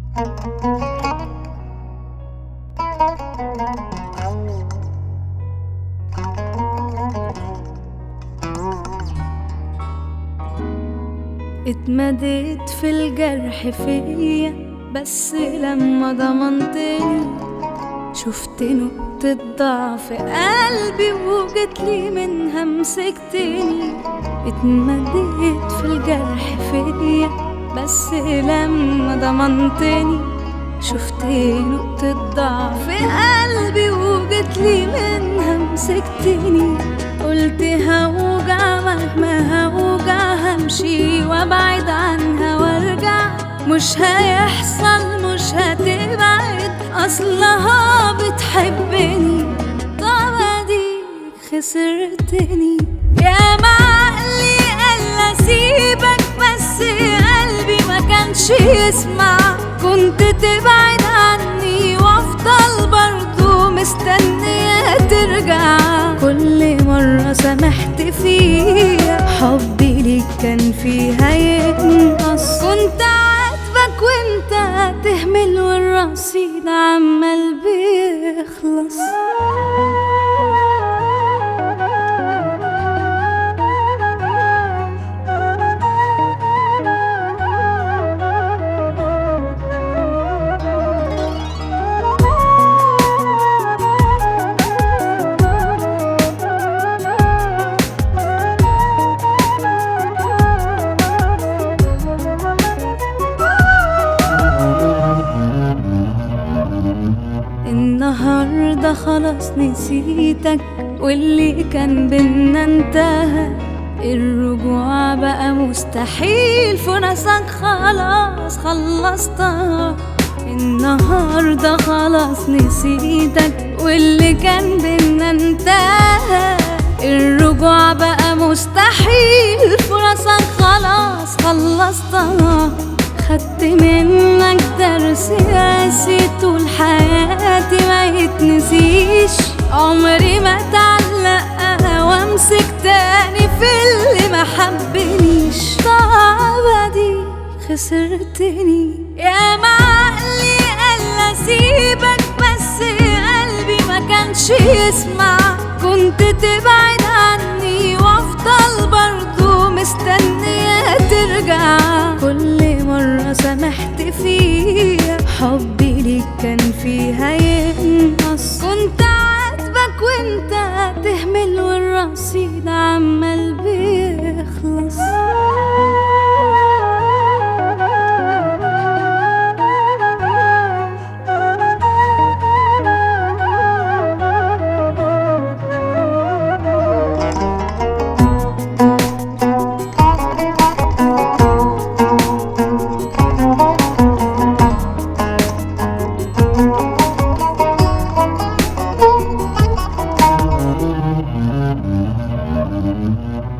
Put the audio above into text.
اتمديت في الجرح فيا بس لما ضمنتني شفت نقطة ضعف قلبي وجتلي منها مسكتني اتمديت في الجرح فيا بس لما ضمنتني شفت نقطة ضعف قلبي وجتلي منها مسكتني قلت هوجع مهما هوجع همشي وابعد عنها وارجع مش هيحصل مش هتبعد اصلها بتحبني طب اديك خسرتني يا معقلي قال اسيبك بس قلبي ما كانش يسمع كنت تبعد عني وافضل برضو مستنية ترجع كل مرة سامحت فيها حبي ليك كان فيها ينقص كنت عاتبك وانت تهمل والرصيد عمال بيخلص النهاردة خلاص نسيتك واللي كان بينا انتهى الرجوع بقى مستحيل فرصك خلاص خلصتها النهاردة خلاص نسيتك واللي كان بينا انتهى الرجوع بقى مستحيل فرصك خلاص خلصتها خدت منك درس قاسي طول حياتي ما يتنسيش عمري ما اتعلق وامسك تاني في اللي ما حبنيش صعبة دي خسرتني يا معقلي قال اسيبك بس قلبي ما كانش يسمع كنت تبعد عني وافضل برضو مستنية ترجع كل مرة سامحت فيها حبي ليك كان فيها ينقص كنت عاتبك وانت تهمل والرصيد عمال بيخلص Thank you.